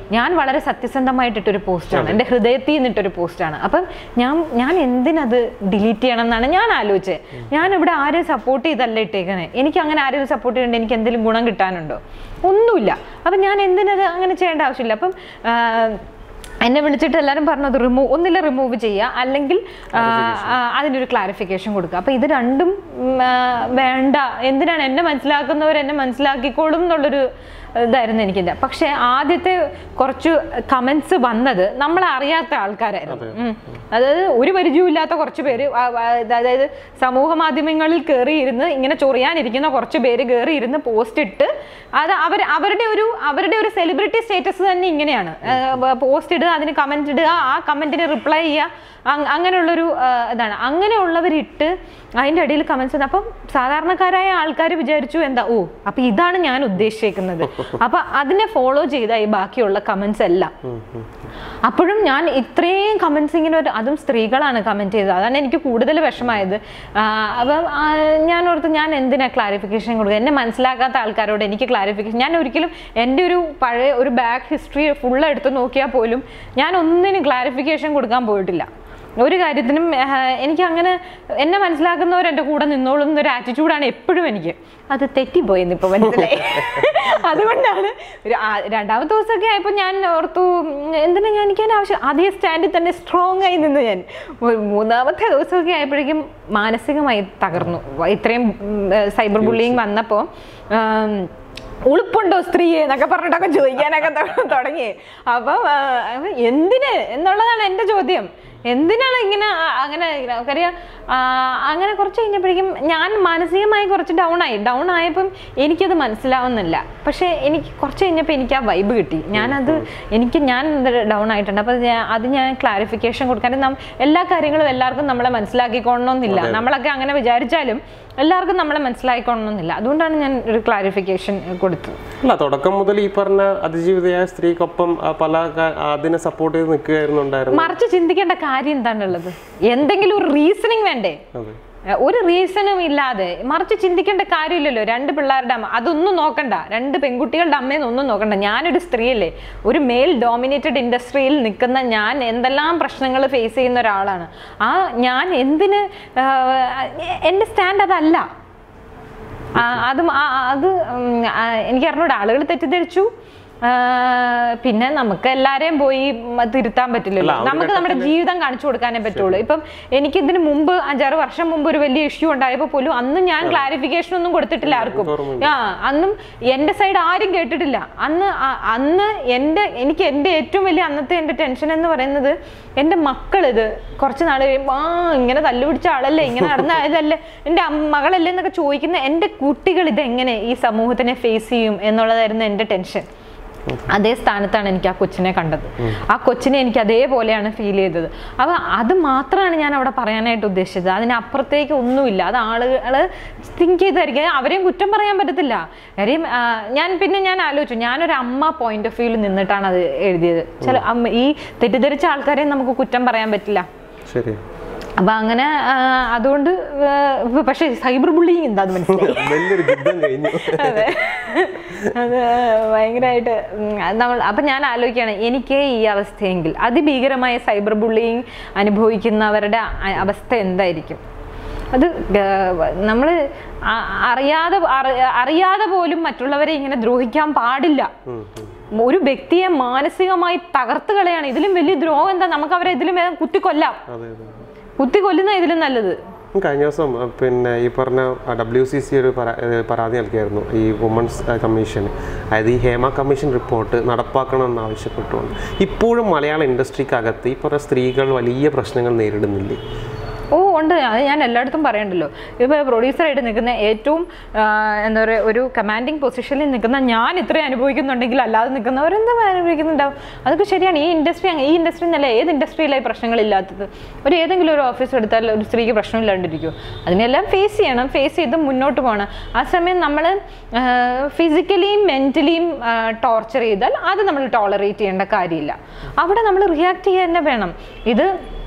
ഞാൻ വളരെ സത്യസന്ധമായിട്ടിട്ടൊരു പോസ്റ്റാണ് എൻ്റെ ഹൃദയത്തിൽ നിന്നിട്ടൊരു പോസ്റ്റാണ് അപ്പം ഞാൻ ഞാൻ എന്തിനത് ഡിലീറ്റ് ചെയ്യണം എന്നാണ് ഞാൻ ആലോചിച്ചത് ഞാൻ ഇവിടെ ആരെയും സപ്പോർട്ട് ചെയ്തല്ല ഇട്ടേക്കണേ എനിക്ക് അങ്ങനെ ആരെയും സപ്പോർട്ട് ചെയ്യേണ്ട എനിക്ക് എന്തെങ്കിലും ഗുണം കിട്ടാനുണ്ടോ ഒന്നുമില്ല അപ്പം ഞാൻ എന്തിനത് അങ്ങനെ ചെയ്യേണ്ട ആവശ്യമില്ല അപ്പം ആ, എന്നെ വിളിച്ചിട്ട് എല്ലാവരും പറഞ്ഞത് റിമൂവ് ഒന്നില്ല റിമൂവ് ചെയ്യുക അല്ലെങ്കിൽ ആ, ആ, അതിനൊരു ക്ലാരിഫിക്കേഷൻ കൊടുക്കുക അപ്പോൾ ഇത് രണ്ടും ഉം, ആ, വേണ്ട എന്തിനാണ് എന്നെ മനസ്സിലാക്കുന്നവർ എന്നെ മനസ്സിലാക്കിക്കോളും എന്നുള്ളൊരു ഇതായിരുന്നു എനിക്കില്ല പക്ഷേ ആദ്യത്തെ കുറച്ച് കമൻസ് വന്നത് നമ്മളെ അറിയാത്ത ആൾക്കാരായിരുന്നു ഉം. അതായത് ഒരു പരിചയമില്ലാത്ത കുറച്ച് പേര് ആ, ആ, അതായത് സമൂഹ മാധ്യമങ്ങളിൽ കയറിയിരുന്ന് ഇങ്ങനെ ചൊറിയാനിരിക്കുന്ന കുറച്ച് പേര് കയറിയിരുന്ന് പോസ്റ്റ് ഇട്ട് അത് അവർ അവരുടെ ഒരു അവരുടെ ഒരു സെലിബ്രിറ്റി സ്റ്റേറ്റസ് തന്നെ ഇങ്ങനെയാണ് പോസ്റ്റ് ഇടുക അതിന് കമന്റ് ഇടുക ആ കമന്റിന് റിപ്ലൈ ചെയ്യുക അങ്- അങ്ങനെയുള്ളൊരു ആ, ഇതാണ് അങ്ങനെയുള്ളവരിട്ട് അതിൻ്റെ ഇടയിൽ കമന്റ്സ് അപ്പം സാധാരണക്കാരായ ആൾക്കാർ വിചാരിച്ചു എന്താ ഓ അപ്പൊ ഇതാണ് ഞാൻ ഉദ്ദേശിക്കുന്നത് അപ്പൊ അതിനെ ഫോളോ ചെയ്ത ഈ ബാക്കിയുള്ള കമന്റ്സ് എല്ലാം അപ്പോഴും ഞാൻ ഇത്രയും കമന്റ്സ് ഇങ്ങനെ ഒരു അതും സ്ത്രീകളാണ് കമന്റ് ചെയ്തത് അതാണ് എനിക്ക് കൂടുതൽ വിഷമായത് ആ, അപ്പം ആ, ഞാൻ ഓർത്ത് ഞാൻ എന്തിനാ ക്ലാരിഫിക്കേഷൻ കൊടുക്കുക എന്നെ മനസ്സിലാക്കാത്ത ആൾക്കാരോട് എനിക്ക് ക്ലാരിഫിക്കേഷൻ ഞാൻ ഒരിക്കലും എൻ്റെ ഒരു പഴയ ഒരു ബാക്ക് ഹിസ്റ്ററി ഫുൾ എടുത്ത് നോക്കിയാൽ പോലും ഞാൻ ഒന്നിനും ക്ലാരിഫിക്കേഷൻ കൊടുക്കാൻ പോയിട്ടില്ല ഒരു കാര്യത്തിനും ആ, എനിക്ക് അങ്ങനെ എന്നെ മനസ്സിലാക്കുന്നവർ എൻ്റെ കൂടെ നിന്നോളും എന്നൊരു ആറ്റിറ്റ്യൂഡാണ് എപ്പോഴും എനിക്ക് അത് തെറ്റിപ്പോയെന്ന് ഇപ്പോൾ മനസ്സിലായി അതുകൊണ്ടാണ് ഒരു ആ- രണ്ടാമത്തെ ദിവസമൊക്കെ ആയപ്പോൾ ഞാൻ ഓർത്തു ഉം, എന്തിനാ ഞാൻ എനിക്ക് അതിന് ആവശ്യം അതേ സ്റ്റാൻഡിൽ തന്നെ സ്ട്രോങ് ആയി നിന്ന് ഞാൻ ഒരു മൂന്നാമത്തെ ദിവസമൊക്കെ ആയപ്പോഴേക്കും മാനസികമായി തകർന്നു ഇത്രയും സൈബർ ബുള്ളിങ് വന്നപ്പോൾ ഉളുപ്പുണ്ടോ സ്ത്രീയെ എന്നൊക്കെ പറഞ്ഞിട്ടൊക്കെ ചോദിക്കാനൊക്കെ തൊ- തുടങ്ങി അപ്പം ആ, അപ്പം എന്തിന് എന്നുള്ളതാണ് എൻ്റെ ചോദ്യം എന്തിനാണ് ഇങ്ങനെ ആ, അങ്ങനെ കാര്യം ആ, അങ്ങനെ കുറച്ച് കഴിഞ്ഞപ്പോഴേക്കും ഞാൻ മാനസികമായി കുറച്ച് ഡൗൺ ആയി ഡൗൺ ആയപ്പം എനിക്കത് മനസ്സിലാവുന്നില്ല പക്ഷേ എനിക്ക് കുറച്ച് കഴിഞ്ഞപ്പോൾ എനിക്ക് ആ വൈബ് കിട്ടി ഞാനത് എനിക്ക് ഞാൻ ഡൗൺ ആയിട്ടുണ്ട് അപ്പോൾ ഞാൻ- അത് ഞാൻ ക്ലാരിഫിക്കേഷൻ കൊടുക്കാൻ നം- എല്ലാ കാര്യങ്ങളും എല്ലാവർക്കും നമ്മളെ മനസ്സിലാക്കിക്കൊള്ളണമെന്നില്ല നമ്മളൊക്കെ അങ്ങനെ വിചാരിച്ചാലും എല്ലാവർക്കും നമ്മളെ മനസ്സിലാക്കിക്കൊള്ളണമെന്നില്ല അതുകൊണ്ടാണ് ഞാൻ ഒരു ക്ലാരിഫിക്കേഷൻ കൊടുത്തത് അല്ല തുടക്കം മുതൽ ഈ പറഞ്ഞ അതിജീവിതയായ സ്ത്രീക്കൊപ്പം ആ, പല ക- അതിനെ സപ്പോർട്ട് ചെയ്ത് നിൽക്കുകയായിരുന്നുണ്ടായിരുന്നു മറിച്ച് ചിന്തിക്കേണ്ട കാര്യം എന്താണുള്ളത് എന്തെങ്കിലും ഒരു റീസണിങ് വേണ്ടേ അതെ ഏഹ് ഒരു റീസണും ഇല്ലാതെ മറിച്ച് ചിന്തിക്കേണ്ട കാര്യമില്ലല്ലോ രണ്ട് പിള്ളേരുടെ അമ്മ അതൊന്നും നോക്കണ്ട രണ്ട് പെൺകുട്ടികളുടെ അമ്മയെന്ന് ഒന്നും നോക്കണ്ട ഞാനൊരു സ്ത്രീയല്ലേ ഒരു മെയിൽ ഡോമിനേറ്റഡ് ഇൻഡസ്ട്രിയിൽ നിൽക്കുന്ന ഞാൻ എന്തെല്ലാം പ്രശ്നങ്ങൾ ഫേസ് ചെയ്യുന്ന ഒരാളാണ് ആ ഞാൻ എന്തിന് ആഹ് എൻ്റെ സ്റ്റാൻഡ് അതല്ല ആ, അതും ആ- ആ- അത് ഉം, ആ, എനിക്ക് അറിഞ്ഞൂടെ ആളുകൾ തെറ്റിദ്ധരിച്ചു ആ, പിന്നെ നമുക്ക് എല്ലാരെയും പോയി മ, തിരുത്താൻ പറ്റില്ലല്ലോ അല്ല, ആ ഒരു നമുക്ക് നമ്മുടെ ജീവിതം കാണിച്ചു കൊടുക്കാനേ പറ്റുള്ളൂ ഇപ്പം എനിക്ക് ഇതിന് മുമ്പ് അഞ്ചാറ് വർഷം മുമ്പ് ഒരു വലിയ ഇഷ്യൂ ഉണ്ടായപ്പോൾ പോലും അന്ന് ഞാൻ ക്ലാരിഫിക്കേഷൻ ഒന്നും കൊടുത്തിട്ടില്ല ആർക്കും ആ അന്നും എൻ്റെ സൈഡ് ആരും കേട്ടിട്ടില്ല അന്ന് ആ- അന്ന് എൻ്റെ എനിക്ക് എൻ്റെ ഏറ്റവും വലിയ അന്നത്തെ എൻ്റെ ടെൻഷൻ എന്ന് പറയുന്നത് എൻ്റെ മക്കളിത് കുറച്ച് നാൾ കഴിയുമ്പോൾ ആ ഇങ്ങനെ തല്ലുപിടിച്ച ആളല്ലേ ഇങ്ങനെ നടന്ന ഇതല്ലേ എൻ്റെ അമ്മ- മകളല്ലേ എന്നൊക്കെ ചോദിക്കുന്ന എൻ്റെ കുട്ടികൾ ഇതെങ്ങനെ ഈ സമൂഹത്തിനെ ഫേസ് ചെയ്യും എന്നുള്ളതായിരുന്നു എൻ്റെ ടെൻഷൻ അതേ സ്ഥാനത്താണ് എനിക്ക് ആ കൊച്ചിനെ കണ്ടത് ആ കൊച്ചിനെ എനിക്ക് അതേപോലെയാണ് ഫീൽ ചെയ്തത് അപ്പൊ അത് മാത്രമാണ് ഞാൻ അവിടെ പറയാനായിട്ട് ഉദ്ദേശിച്ചത് അതിനപ്പുറത്തേക്ക് ഒന്നുമില്ല അത് ആളുകൾ തിങ്ക് ചെയ്തായിരിക്കും അവരെയും കുറ്റം പറയാൻ പറ്റത്തില്ല കാര്യം ആ, ഞാൻ പിന്നെ ഞാൻ ആലോചിച്ചു ഞാനൊരു അമ്മ പോയിന്റ് ഓഫ് വ്യൂവിൽ നിന്നിട്ടാണ് അത് എഴുതിയത് ചില അമ്മ ഈ തെറ്റിദ്ധരിച്ച ആൾക്കാരെയും നമുക്ക് കുറ്റം പറയാൻ പറ്റില്ല ശരി അപ്പൊ അങ്ങനെ ആ, അതുകൊണ്ട് ആ, പക്ഷേ സൈബർ ബുള്ളിങ് എന്താ അത് മനസ്സിലായി വലിയൊരു യുദ്ധം കഴിഞ്ഞു അതെ അത് ഭയങ്കരമായിട്ട് ഉം, അത് നമ്മൾ അപ്പം ഞാൻ ആലോചിക്കുകയാണ് എനിക്ക് ഈ അവസ്ഥയെങ്കിൽ അതിഭീകരമായ സൈബർ ബുള്ളിങ് അനുഭവിക്കുന്നവരുടെ അ- അവസ്ഥ എന്തായിരിക്കും അത് നമ്മൾ അറിയാതെ അറി- അറിയാതെ പോലും മറ്റുള്ളവരെ ഇങ്ങനെ ദ്രോഹിക്കാൻ പാടില്ല ഉം, ഉം. ഒരു വ്യക്തിയെ മാനസികമായി തകർത്ത് കളയാണ് ഇതിലും വലിയ ദ്രോഹം എന്താ നമുക്ക് അവരെ ഇതിലും വേഗം കുത്തിക്കൊല്ലാം അതെ അതെ കുത്തി കൊല്ലുന്ന ഇതിലും നല്ലത് കഴിഞ്ഞ ദിവസം അഹ് പിന്നെ ഈ പറഞ്ഞ ഡബ്ല്യു സി സി ഒരു പരാ- ഏഹ് പരാതി നൽകിയായിരുന്നു ഈ വുമൺസ് കമ്മീഷൻ അതായത് ഈ ഹേമ കമ്മീഷൻ റിപ്പോർട്ട് നടപ്പാക്കണമെന്ന് ആവശ്യപ്പെട്ടുകൊണ്ട് ഇപ്പോഴും മലയാള ഇൻഡസ്ട്രിക്കകത്ത് ഈ പറഞ്ഞ സ്ത്രീകൾ വലിയ പ്രശ്നങ്ങൾ നേരിടുന്നില്ലേ ഓ ഉണ്ട് അത് ഞാൻ എല്ലായിടത്തും പറയണ്ടല്ലോ ഇപ്പോൾ പ്രൊഡ്യൂസറായിട്ട് നിൽക്കുന്ന ഏറ്റവും ആ, എന്താ പറയുക ഒരു കമാൻഡിങ് പൊസിഷനിൽ നിൽക്കുന്ന ഞാൻ ഇത്രയും അനുഭവിക്കുന്നുണ്ടെങ്കിൽ അല്ലാതെ നിൽക്കുന്നവരെന്താ അനുഭവിക്കുന്നുണ്ടാവും അതൊക്കെ ശരിയാണ് ഈ ഇൻഡസ്ട്രി ഈ ഇൻഡസ്ട്രി എന്നല്ല ഏത് ഇൻഡസ്ട്രിയിലായി പ്രശ്നങ്ങളില്ലാത്തത് ഒരു ഏതെങ്കിലും ഒരു ഓഫീസ് എടുത്താൽ ഒരു സ്ത്രീക്ക് പ്രശ്നമില്ലാണ്ടിരിക്കും അതിനെല്ലാം ഫേസ് ചെയ്യണം ഫേസ് ചെയ്ത് മുന്നോട്ട് പോകണം ആ സമയം നമ്മൾ ഫിസിക്കലിയും മെൻ്റലിയും ടോർച്ചർ ചെയ്താൽ അത് നമ്മൾ ടോളറേറ്റ് ചെയ്യേണ്ട കാര്യമില്ല അവിടെ നമ്മൾ റിയാക്ട് ചെയ്യാൻ തന്നെ വേണം ഇത്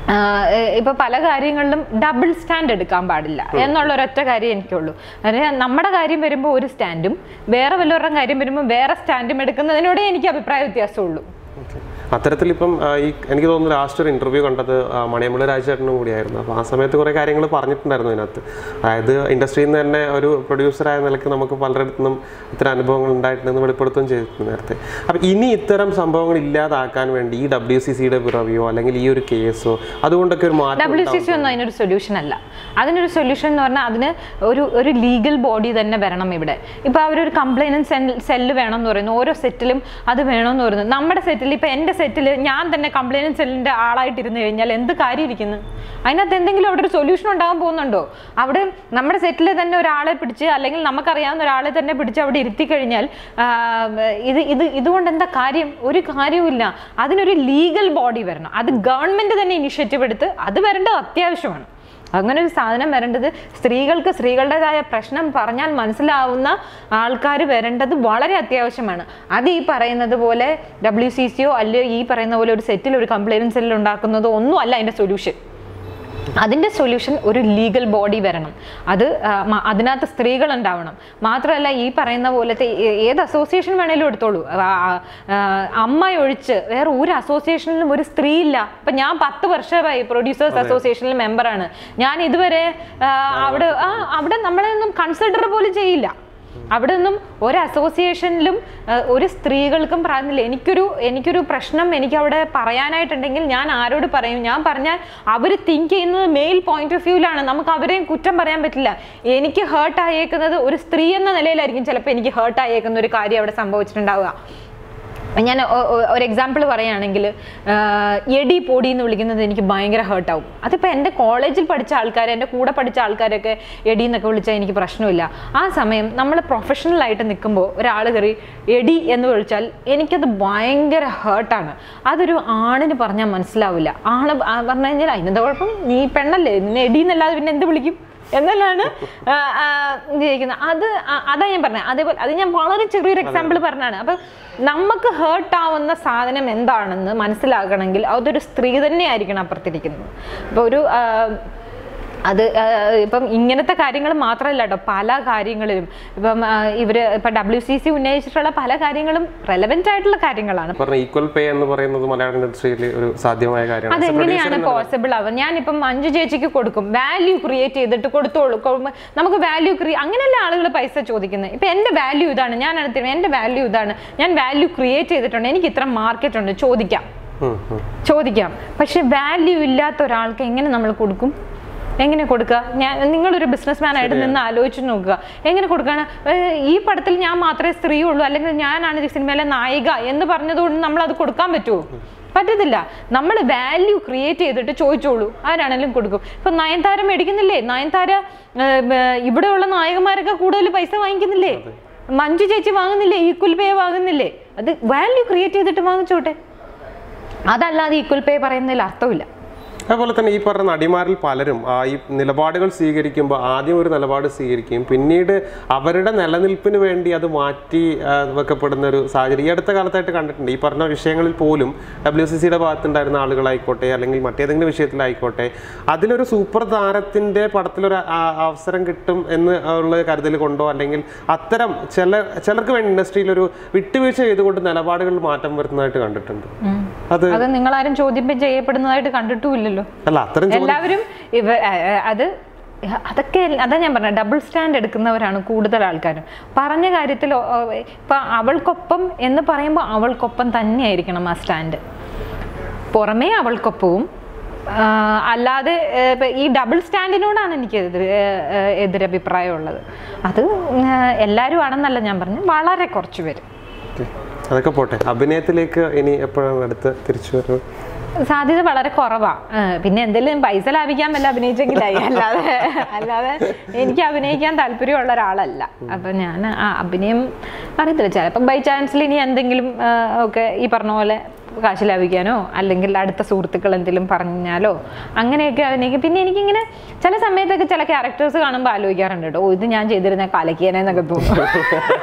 ആഹ് ഇപ്പൊ പല കാര്യങ്ങളിലും ഡബിൾ സ്റ്റാൻഡ് എടുക്കാൻ പാടില്ല എന്നുള്ള ഒരൊറ്റ കാര്യം എനിക്കുള്ളൂ അതായത് നമ്മുടെ കാര്യം വരുമ്പോൾ ഒരു സ്റ്റാൻഡും വേറെ വല്ലവരുടെ കാര്യം വരുമ്പോൾ വേറെ സ്റ്റാൻഡും എടുക്കുന്നതിനോടെ എനിക്ക് അഭിപ്രായ വ്യത്യാസമുള്ളൂ Okay. അത്തരത്തിൽ ഇപ്പം ആ, ഈ എനിക്ക് തോന്നുന്നു ലാസ്റ്റ് ഒരു ഇന്റർവ്യൂ കണ്ടത് ആ, മണിയമ്പിള രാജേട്ടനും കൂടിയായിരുന്നു അപ്പോൾ ആ സമയത്ത് കുറേ കാര്യങ്ങൾ പറഞ്ഞിട്ടുണ്ടായിരുന്നു ഇതിനകത്ത് അതായത് ഇൻഡസ്ട്രിയിൽ നിന്ന് തന്നെ ഒരു പ്രൊഡ്യൂസറായ നിലയ്ക്ക് നമുക്ക് പലരിടത്തു നിന്നും ഇത്തരം അനുഭവങ്ങൾ ഉണ്ടായിട്ടുണ്ടെന്ന് വെളിപ്പെടുത്തുകയും ചെയ്തിട്ടുണ്ട് നേരത്തെ അപ്പം ഇനി ഇത്തരം സംഭവങ്ങൾ ഇല്ലാതാക്കാൻ വേണ്ടി ഈ ഡബ്ല്യു സി സിയുടെ പിറവിയോ അല്ലെങ്കിൽ ഈ ഒരു കേസോ അതുകൊണ്ടൊക്കെ ഒരു മാറ്റം ഡബ്ല്യു സി സി ഒന്നും അതിനൊരു സൊല്യൂഷൻ അല്ല അതിനൊരു സൊല്യൂഷൻ എന്ന് പറഞ്ഞാൽ അതിന് ഒരു ഒരു ലീഗൽ ബോഡി തന്നെ വരണം ഇവിടെ ഇപ്പൊ അവരൊരു കംപ്ലൈനന്റ് സെല്ല് വേണം എന്ന് പറയുന്നു ഓരോ സെറ്റിലും അത് വേണമെന്ന് പറയുന്നു നമ്മുടെ സെറ്റിൽ ഇപ്പൊ എന്റെ സെറ്റിൽ ഞാൻ തന്നെ കംപ്ലൈനന്റ് സെല്ലിന്റെ ആളായിട്ടിരുന്നു കഴിഞ്ഞാൽ എന്ത് കാര്യം ഇരിക്കുന്നു അതിനകത്ത് എന്തെങ്കിലും അവിടെ ഒരു സൊല്യൂഷൻ ഉണ്ടാകാൻ പോകുന്നുണ്ടോ അവിടെ നമ്മുടെ സെറ്റിൽ തന്നെ ഒരാളെ പിടിച്ച് അല്ലെങ്കിൽ നമുക്കറിയാവുന്ന ഒരാളെ തന്നെ പിടിച്ച് അവിടെ ഇരുത്തി കഴിഞ്ഞാൽ ആ, ഇത് ഇത് ഇതുകൊണ്ട് എന്താ കാര്യം ഒരു കാര്യവുമില്ല അതിനൊരു ലീഗൽ ബോഡി വരണം അത് ഗവൺമെന്റ് തന്നെ ഇനിഷ്യേറ്റീവ് എടുത്ത് അത് വരേണ്ടത് അത്യാവശ്യമാണ് അങ്ങനെ ഒരു സാധനം വരേണ്ടത് സ്ത്രീകൾക്ക് സ്ത്രീകളുടേതായ പ്രശ്നം പറഞ്ഞാൽ മനസ്സിലാവുന്ന ആൾക്കാർ വരേണ്ടത് വളരെ അത്യാവശ്യമാണ് അത് ഈ പറയുന്നത് പോലെ ഡബ്ല്യു സി സിയോ അല്ലയോ ഈ പറയുന്ന പോലെ ഒരു സെറ്റിൽ ഒരു കംപ്ലൈൻറ്റ് സെല്ലിൽ ഉണ്ടാക്കുന്നതോ ഒന്നും അല്ല അതിൻ്റെ സൊല്യൂഷൻ അതിൻ്റെ സൊല്യൂഷൻ ഒരു ലീഗൽ ബോഡി വരണം അത് ആ, മ- അതിനകത്ത് സ്ത്രീകൾ ഉണ്ടാവണം മാത്രമല്ല ഈ പറയുന്ന പോലത്തെ ഏ- ഏത് അസോസിയേഷൻ വേണേലും എടുത്തോളൂ ആ, ആ, അമ്മ ഒഴിച്ച് വേറെ ഒരു അസോസിയേഷനിലും ഒരു സ്ത്രീ ഇല്ല ഇപ്പൊ ഞാൻ പത്ത് വർഷമായി പ്രൊഡ്യൂസേഴ്സ് അസോസിയേഷനിൽ മെമ്പറാണ് ഞാൻ ഇതുവരെ ആ, അവിടെ ആ അവിടെ നമ്മളെ ഒന്നും കൺസിഡർ പോലും ചെയ്യില്ല അവിടെ നിന്നും ഒരു അസോസിയേഷനിലും ഏഹ്, ഒരു സ്ത്രീകൾക്കും പ്രാതിനില്ല എനിക്കൊരു എനിക്കൊരു പ്രശ്നം എനിക്ക് അവിടെ പറയാനായിട്ടുണ്ടെങ്കിൽ ഞാൻ ആരോട് പറയും ഞാൻ പറഞ്ഞാൽ അവർ തിങ്ക് ചെയ്യുന്നത് മെയിൽ പോയിന്റ് ഓഫ് വ്യൂവിലാണ് നമുക്ക് അവരെയും കുറ്റം പറയാൻ പറ്റില്ല എനിക്ക് ഹേർട്ട് ആയേക്കുന്നത് ഒരു സ്ത്രീ എന്ന നിലയിലായിരിക്കും ചിലപ്പോൾ എനിക്ക് ഹേർട്ട് ആയേക്കുന്ന ഒരു കാര്യം അവിടെ സംഭവിച്ചിട്ടുണ്ടാവുക ഞാൻ ഒ- ഒ- ഒരു എക്സാമ്പിൾ പറയുകയാണെങ്കിൽ എടി പൊടി എന്ന് വിളിക്കുന്നത് എനിക്ക് ഭയങ്കര ഹേർട്ടാവും അതിപ്പോൾ എൻ്റെ കോളേജിൽ പഠിച്ച ആൾക്കാർ എൻ്റെ കൂടെ പഠിച്ച ആൾക്കാരൊക്കെ എടി എന്നൊക്കെ വിളിച്ചാൽ എനിക്ക് പ്രശ്നമില്ല ആ സമയം നമ്മൾ പ്രൊഫഷണലായിട്ട് നിൽക്കുമ്പോൾ ഒരാൾ കയറി എടി എന്ന് വിളിച്ചാൽ എനിക്കത് ഭയങ്കര ഹേർട്ടാണ് അതൊരു ആണിന് പറഞ്ഞാൽ മനസ്സിലാവില്ല ആണ് ആ പറഞ്ഞു കഴിഞ്ഞാൽ അതിനെന്താ കുഴപ്പം നീ പെണ്ണല്ലേ നിന്നെ എടി എന്നല്ലാതെ പിന്നെ എന്ത് വിളിക്കും എന്നല്ലാണ് ആ, ആ, ഇരിക്കുന്നത് അത് ആ- അതാ ഞാൻ പറഞ്ഞത് അതേപോലെ അത് ഞാൻ വളരെ ചെറിയൊരു എക്സാമ്പിൾ പറഞ്ഞാണ് അപ്പൊ നമുക്ക് ഹേർട്ട് ആവുന്ന സാധനം എന്താണെന്ന് മനസ്സിലാക്കണമെങ്കിൽ അതൊരു സ്ത്രീ തന്നെ ആയിരിക്കണം അപ്പുറത്തിരിക്കുന്നത് അപ്പൊ ഒരു ആ, അത് ആ, ഇപ്പം ഇങ്ങനത്തെ കാര്യങ്ങൾ മാത്രമല്ല കേട്ടോ പല കാര്യങ്ങളിലും ഇപ്പം ആ, ഇവര് ഇപ്പൊ ഡബ്ല്യു സി സി ഉന്നയിച്ചിട്ടുള്ള പല കാര്യങ്ങളും റെലവെന്റ് ആയിട്ടുള്ള കാര്യങ്ങളാണ് പറഞ്ഞ ഈക്വൽ പേ എന്ന് പറയുന്നത് മലയാളം ഇൻഡസ്ട്രിയിൽ ഒരു സാധ്യമായ കാര്യമാണ് As a അതെങ്ങനെയാണ് producer പോസിബിൾ ആവുക ഞാനിപ്പം അഞ്ചു ചേച്ചിക്ക് കൊടുക്കും വാല്യൂ ക്രിയേറ്റ് ചെയ്തിട്ട് കൊടുത്തോളൂ കൊ- നമുക്ക് വാല്യൂ ക്രിയ അങ്ങനെയല്ല ആളുകൾ പൈസ ചോദിക്കുന്നത് ഇപ്പൊ എന്റെ വാല്യൂ ഇതാണ് ഞാൻ അടുത്ത് എന്റെ വാല്യൂ ഇതാണ് ഞാൻ വാല്യൂ ക്രിയേറ്റ് ചെയ്തിട്ടുണ്ട് എനിക്ക് ഇത്ര മാർക്കറ്റ് ഉണ്ട് ചോദിക്കാം ഉം, ഉം. ചോദിക്കാം പക്ഷെ വാല്യൂ ഇല്ലാത്ത ഒരാൾക്ക് എങ്ങനെ നമ്മൾ കൊടുക്കും എങ്ങനെ കൊടുക്കുക ഞാൻ നിങ്ങളൊരു ബിസിനസ് മാൻ ആയിട്ട് നിന്ന് ആലോചിച്ച് നോക്കുക എങ്ങനെ കൊടുക്കാണ് ഏഹ് ഈ പടത്തിൽ ഞാൻ മാത്രമേ സ്ത്രീ ഉള്ളൂ അല്ലെങ്കിൽ ഞാനാണ് ഈ സിനിമയിലെ നായിക എന്ന് പറഞ്ഞതുകൊണ്ട് നമ്മൾ അത് കൊടുക്കാൻ പറ്റുമോ പറ്റത്തില്ല നമ്മൾ വാല്യൂ ക്രിയേറ്റ് ചെയ്തിട്ട് ചോദിച്ചോളൂ ആരാണെങ്കിലും കൊടുക്കും ഇപ്പൊ നയൻതാര മേടിക്കുന്നില്ലേ നയൻതാര ഏഹ്, ഏഹ്, ഇവിടെയുള്ള നായകന്മാരൊക്കെ കൂടുതൽ പൈസ വാങ്ങിക്കുന്നില്ലേ മഞ്ജു ചേച്ചി വാങ്ങുന്നില്ലേ ഈക്വൽ പേ വാങ്ങുന്നില്ലേ അത് വാല്യൂ ക്രിയേറ്റ് ചെയ്തിട്ട് വാങ്ങിച്ചോട്ടെ അതല്ലാതെ ഈക്വൽ പേ പറയുന്നതിൽ അർത്ഥമില്ല അതുപോലെ തന്നെ ഈ പറഞ്ഞ നടിമാരിൽ പലരും ആ, ഈ നിലപാടുകൾ സ്വീകരിക്കുമ്പോൾ ആദ്യം ഒരു നിലപാട് സ്വീകരിക്കുകയും പിന്നീട് അവരുടെ നിലനിൽപ്പിന് വേണ്ടി അത് മാറ്റി ആ, വെക്കപ്പെടുന്ന ഒരു സാഹചര്യം ഈ അടുത്ത കാലത്തായിട്ട് കണ്ടിട്ടുണ്ട് ഈ പറഞ്ഞ വിഷയങ്ങളിൽ പോലും ഡബ്ല്യു സി സിയുടെ ഭാഗത്തുണ്ടായിരുന്ന ആളുകളായിക്കോട്ടെ അല്ലെങ്കിൽ മറ്റേതെങ്കിലും വിഷയത്തിലായിക്കോട്ടെ അതിലൊരു സൂപ്പർ താരത്തിൻ്റെ പടത്തിലൊരു ആ- അവസരം കിട്ടും എന്ന് ഉള്ള കരുതൽ കൊണ്ടോ അല്ലെങ്കിൽ അത്തരം ചില ചിലർക്ക് വേണ്ടി ഇൻഡസ്ട്രിയിൽ ഒരു വിട്ടുവീഴ്ച ചെയ്തുകൊണ്ട് നിലപാടുകൾ മാറ്റം വരുന്നതായിട്ട് കണ്ടിട്ടുണ്ട് അത് അത് നിങ്ങളാരും ചോദ്യം ചെയ്യപ്പെടുന്നതായിട്ട് കണ്ടിട്ടുമില്ലല്ലോ അല്ല അത്തരം ചോദ്യം എല്ലാവരും ഇവ അ- അ- അത് അതൊക്കെ അതാ ഞാൻ പറഞ്ഞ ഡബിൾ സ്റ്റാൻഡ് എടുക്കുന്നവരാണ് കൂടുതൽ ആൾക്കാരും പറഞ്ഞ കാര്യത്തിൽ ഒ- ഒ- ഇപ്പൊ അവൾക്കൊപ്പം എന്ന് പറയുമ്പോൾ അവൾക്കൊപ്പം തന്നെയായിരിക്കണം ആ സ്റ്റാൻഡ് പുറമേ അവൾക്കൊപ്പവും ആ, അല്ലാതെ ഏ, ഇപ്പൊ ഈ ഡബിൾ സ്റ്റാൻഡിനോടാണ് എനിക്ക് എതിർ ഏ, ഏ, എതിരഭിപ്രായമുള്ളത് അത് ഏ, എല്ലാവരും ആണെന്നല്ല ഞാൻ പറഞ്ഞു വളരെ കുറച്ച് പേര് ഓക്കേ. അതൊക്കെ പോട്ടെ അഭിനയത്തിലേക്ക് ഇനി എപ്പോഴാണ് അടുത്ത് തിരിച്ചു വരുന്നത് സാധ്യത വളരെ കുറവാ ആ, പിന്നെ എന്തെങ്കിലും പൈസ ലാഭിക്കാൻ വല്ല അഭിനയിച്ചെങ്കിലായി അല്ലാതെ അല്ലാതെ എനിക്ക് അഭിനയിക്കാൻ താല്പര്യമുള്ള ഒരാളല്ല അപ്പൊ ഞാൻ ആ അഭിനയം അറിയത്തില്ല ചിലപ്പം ബൈ ചാൻസിൽ ഇനി എന്തെങ്കിലും ആ, ഒക്കെ ഈ പറഞ്ഞ പോലെ കാശ് ലാഭിക്കാനോ അല്ലെങ്കിൽ അടുത്ത സുഹൃത്തുക്കൾ എന്തെങ്കിലും പറഞ്ഞാലോ അങ്ങനെയൊക്കെ അഭിനയിക്കും പിന്നെ എനിക്കിങ്ങനെ ചില സമയത്തൊക്കെ ചില ക്യാരക്ടേഴ്സ് കാണുമ്പോൾ ആലോചിക്കാറുണ്ട് കേട്ടോ ഓ ഇത് ഞാൻ ചെയ്തിരുന്ന കലക്കിയനെന്നൊക്കെ തോന്നും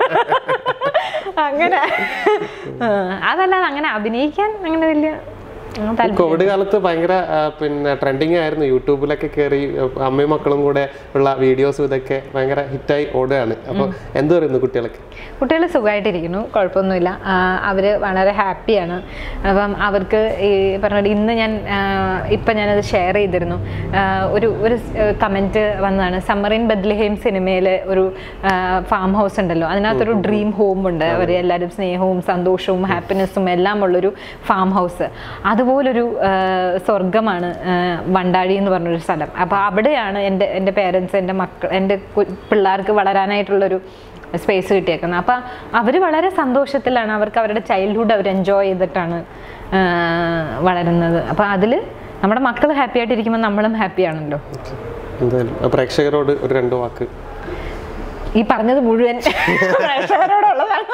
അങ്ങനെ ആ, അതല്ലാതെ അങ്ങനെ അഭിനയിക്കാൻ അങ്ങനെ വലിയ താല്പര്യം കോവിഡ് കാലത്ത് ഭയങ്കര ആ, പിന്നെ ട്രെൻഡിങ് ആയിരുന്നു യൂട്യൂബിലൊക്കെ കയറി ആ, അമ്മയും മക്കളും കൂടെ ഉള്ള വീഡിയോസും ഇതൊക്കെ ഭയങ്കര ഹിറ്റായി ഓടുകയാണ് അപ്പോൾ എന്ത് പറയുന്നു കുട്ടികളൊക്കെ കുട്ടികൾ സുഖമായിട്ടിരിക്കുന്നു കുഴപ്പമൊന്നുമില്ല അവർ വളരെ ഹാപ്പിയാണ് അപ്പം അവർക്ക് ഈ പറഞ്ഞ ഇന്ന് ഞാൻ ആ, ഇപ്പം ഞാനത് ഷെയർ ചെയ്തിരുന്നു ആ, ഒരു ഒരു കമൻറ്റ് വന്നതാണ് സമ്മറിൻ ബദ്ലഹേം സിനിമയിലെ ഒരു ഫാം ഹൗസ് ഉണ്ടല്ലോ അതിനകത്തൊരു ഡ്രീം ഹോം ഉണ്ട് അവർ എല്ലാവരും സ്നേഹവും സന്തോഷവും ഹാപ്പിനെസ്സും എല്ലാം ഉള്ളൊരു ഫാം ഹൗസ് അതുപോലൊരു ആ, സ്വർഗമാണ് ആ, വണ്ടാഴി എന്ന് പറഞ്ഞൊരു സ്ഥലം അപ്പോൾ അവിടെയാണ് എൻ്റെ എൻ്റെ പേരൻസ് എൻ്റെ മക്കൾ എൻ്റെ കു- പിള്ളേർക്ക് വളരാനായിട്ടുള്ളൊരു സ്പേസ് കിട്ടിയേക്കുന്നത് അപ്പം അവർ വളരെ സന്തോഷത്തിലാണ് അവർക്ക് അവരുടെ ചൈൽഡ്ഹുഡ് അവർ എൻജോയ് ചെയ്തിട്ടാണ് ആ, വളരുന്നത് അപ്പം അതിൽ നമ്മുടെ മക്കൾ ഹാപ്പി ആയിട്ടിരിക്കുമ്പോൾ നമ്മളും ഹാപ്പിയാണല്ലോ എന്തായാലും ആ, പ്രേക്ഷകരോട് ഒരു രണ്ട് വാക്ക് ഈ പറഞ്ഞത് മുഴുവൻ പ്രേക്ഷകരോടുള്ളതാണ്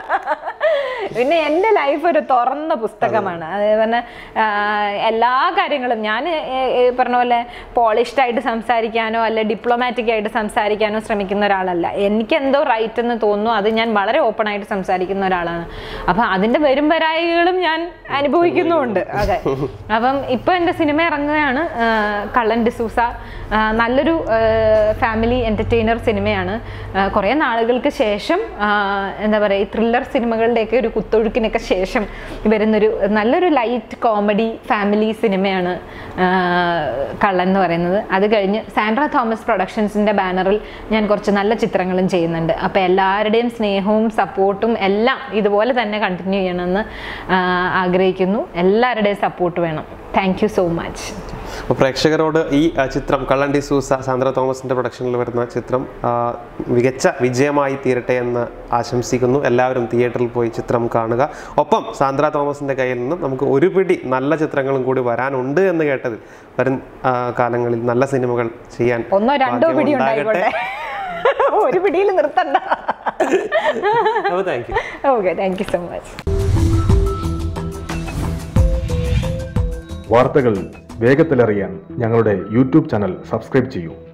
പിന്നെ എൻ്റെ ലൈഫ് ഒരു തുറന്ന പുസ്തകമാണ് അതേപോലെ ആ, എല്ലാ കാര്യങ്ങളും ഞാൻ പറഞ്ഞ പോലെ പോളിഷ്ഡ് ആയിട്ട് സംസാരിക്കാനോ അല്ലെ ഡിപ്ലോമാറ്റിക് ആയിട്ട് സംസാരിക്കാനോ ശ്രമിക്കുന്ന ഒരാളല്ല എനിക്ക് എന്തോ റൈറ്റ് എന്ന് തോന്നുന്നു അത് ഞാൻ വളരെ ഓപ്പൺ ആയിട്ട് സംസാരിക്കുന്ന ഒരാളാണ് അപ്പം അതിൻ്റെ വരും വരായികളും ഞാൻ അനുഭവിക്കുന്നുമുണ്ട് അതെ അപ്പം ഇപ്പം എൻ്റെ സിനിമ ഇറങ്ങുകയാണ് ആ, കള്ളൻ ഡിസൂസ ആ, നല്ലൊരു ഫാമിലി എൻ്റർടൈനർ സിനിമയാണ് ആ, കുറേ നാളുകൾക്ക് ശേഷം ആ, എന്താ പറയുക ഈ ത്രില്ലർ സിനിമകളുടെയൊക്കെ ഒരു കുത്തൊഴുക്കിനൊക്കെ ശേഷം വരുന്നൊരു നല്ലൊരു ലൈറ്റ് കോമഡി ഫാമിലി സിനിമയാണ് ആ, കള്ളൻ എന്ന് പറയുന്നത് അത് കഴിഞ്ഞ് സാൻഡ്ര തോമസ് പ്രൊഡക്ഷൻസിൻ്റെ ബാനറിൽ ഞാൻ കുറച്ച് നല്ല ചിത്രങ്ങളും ചെയ്യുന്നുണ്ട് അപ്പോൾ എല്ലാവരുടെയും സ്നേഹവും സപ്പോർട്ടും എല്ലാം ഇതുപോലെ തന്നെ കണ്ടിന്യൂ ചെയ്യണമെന്ന് ആ, ആഗ്രഹിക്കുന്നു എല്ലാവരുടെയും സപ്പോർട്ട് വേണം താങ്ക് യു സോ മച്ച് അപ്പോൾ പ്രേക്ഷകരോട് ഈ ആ, ചിത്രം കള്ളണ്ടി സൂസ സാന്ദ്ര തോമസിന്റെ പ്രൊഡക്ഷനിൽ വരുന്ന ചിത്രം ആ, മികച്ച വിജയമായി തീരട്ടെ എന്ന് ആശംസിക്കുന്നു എല്ലാവരും തിയേറ്ററിൽ പോയി ചിത്രം കാണുക ഒപ്പം സാന്ദ്ര തോമസിന്റെ കയ്യിൽ നിന്നും നമുക്ക് ഒരു പിടി നല്ല ചിത്രങ്ങളും കൂടി വരാനുണ്ട് എന്ന് കേട്ടതിൽ വരും ആ, കാലങ്ങളിൽ നല്ല സിനിമകൾ ചെയ്യാൻ ഒന്നോ രണ്ടോ ഭാഗ്യം പിടി ഉണ്ടാകട്ടെ. ഉണ്ടായിക്കോട്ടെ ഒരു പിടിയിൽ നിർത്തണ്ട അപ്പോൾ thank you okay thank you so much വാർത്തകൾ വേഗത്തിലറിയാൻ ഞങ്ങളുടെ യൂട്യൂബ് ചാനൽ സബ്സ്ക്രൈബ് ചെയ്യൂ